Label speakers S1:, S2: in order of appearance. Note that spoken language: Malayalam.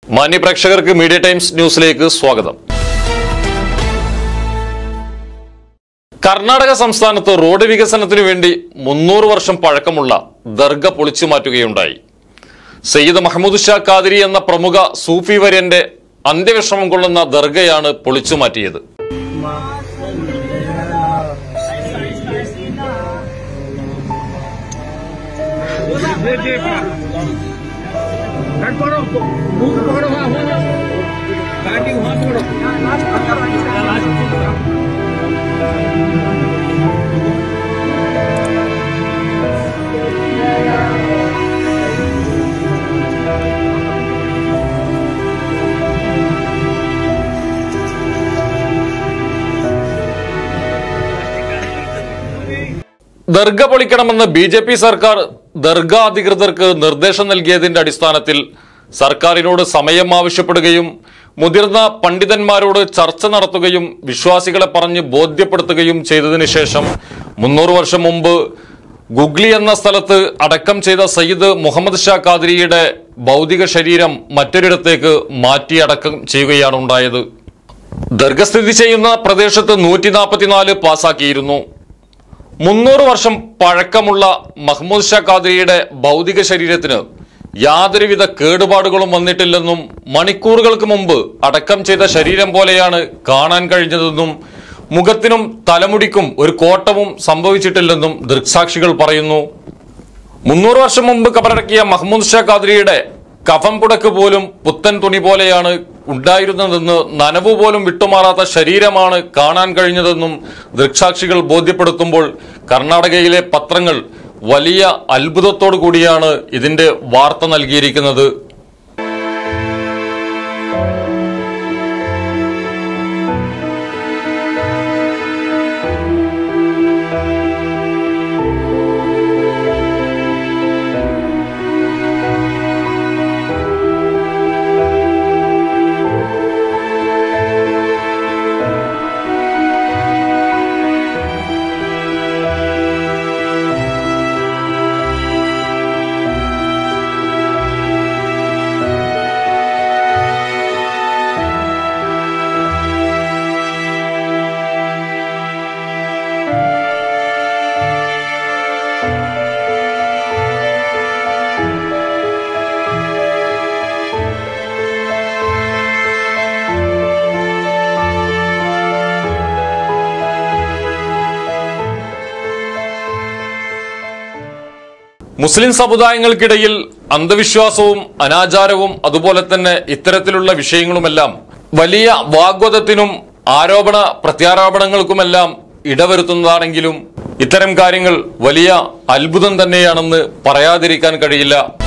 S1: മാന്യ പ്രേക്ഷകർക്ക് മീഡിയ ടൈംസ് ന്യൂസിലേക്ക് സ്വാഗതം കർണാടക സംസ്ഥാനത്ത് റോഡ് വികസനത്തിനു വേണ്ടി മുന്നൂറ് വർഷം പഴക്കമുള്ള ദർഗ പൊളിച്ചു മാറ്റുകയുണ്ടായി സയ്യിദ് മഹമ്മൂദ് ഷാ ഖാദിരി എന്ന പ്രമുഖ സൂഫി വര്യന്റെ അന്ത്യവിശ്രമം കൊള്ളുന്ന ദർഗയാണ് പൊളിച്ചു മാറ്റിയത്
S2: कट पकड़ो मुंह को पकड़ो वहाँ वहाँ काटी वहाँ पकड़ो
S1: ദർഗ പൊളിക്കണമെന്ന് ബി ജെ പി സർക്കാർ ദർഗ അധികൃതർക്ക് നിർദ്ദേശം നൽകിയതിന്റെ അടിസ്ഥാനത്തിൽ സർക്കാരിനോട് സമയം ആവശ്യപ്പെടുകയും മുതിർന്ന പണ്ഡിതന്മാരോട് ചർച്ച നടത്തുകയും വിശ്വാസികളെ പറഞ്ഞ് ബോധ്യപ്പെടുത്തുകയും ചെയ്തതിനു ശേഷം മുന്നൂറ് വർഷം മുമ്പ് ഗുഗ്ലി എന്ന സ്ഥലത്ത് അടക്കം ചെയ്ത സയ്യിദ് മുഹമ്മദ് ഷാ ഖാദിരിയുടെ ഭൗതിക ശരീരം മറ്റൊരിടത്തേക്ക് മാറ്റി അടക്കം ചെയ്യുകയാണ് ഉണ്ടായത് ദർഗ സ്ഥിതി ചെയ്യുന്ന പ്രദേശത്ത് നൂറ്റി നാൽപ്പത്തിനാല് പാസാക്കിയിരുന്നു മുന്നൂറ് വർഷം പഴക്കമുള്ള മഹ്മൂദ് ഷാ ഖാദിരിയുടെ ഭൗതിക ശരീരത്തിന് യാതൊരുവിധ കേടുപാടുകളും വന്നിട്ടില്ലെന്നും മണിക്കൂറുകൾക്ക് മുമ്പ് അടക്കം ചെയ്ത ശരീരം പോലെയാണ് കാണാൻ കഴിഞ്ഞതെന്നും മുഖത്തിനും തലമുടിക്കും ഒരു കോട്ടവും സംഭവിച്ചിട്ടില്ലെന്നും ദൃക്സാക്ഷികൾ പറയുന്നു മുന്നൂറ് വർഷം മുമ്പ് കബറടക്കിയ മഹ്മൂദ് ഷാ ഖാദ്രിയുടെ കഫം പുടക്ക് പോലും പുത്തൻ തുണി പോലെയാണ് ഉണ്ടായിരുന്നതെന്ന് നനവ് പോലും വിട്ടുമാറാത്ത ശരീരമാണ് കാണാൻ കഴിഞ്ഞതെന്നും ദൃക്സാക്ഷികൾ ബോധ്യപ്പെടുത്തുമ്പോൾ കർണാടകയിലെ പത്രങ്ങൾ വലിയ അത്ഭുതത്തോടു കൂടിയാണ് ഇതിന്റെ വാർത്ത നൽകിയിരിക്കുന്നത് മുസ്ലിം സമുദായങ്ങൾക്കിടയിൽ അന്ധവിശ്വാസവും അനാചാരവും അതുപോലെ തന്നെ ഇത്തരത്തിലുള്ള വിഷയങ്ങളുമെല്ലാം വലിയ വാഗ്വതത്തിനും ആരോപണ പ്രത്യാരോപണങ്ങൾക്കുമെല്ലാം ഇടവരുത്തുന്നതാണെങ്കിലും ഇത്തരം കാര്യങ്ങൾ വലിയ അത്ഭുതം തന്നെയാണെന്ന് പറയാതിരിക്കാൻ കഴിയില്ല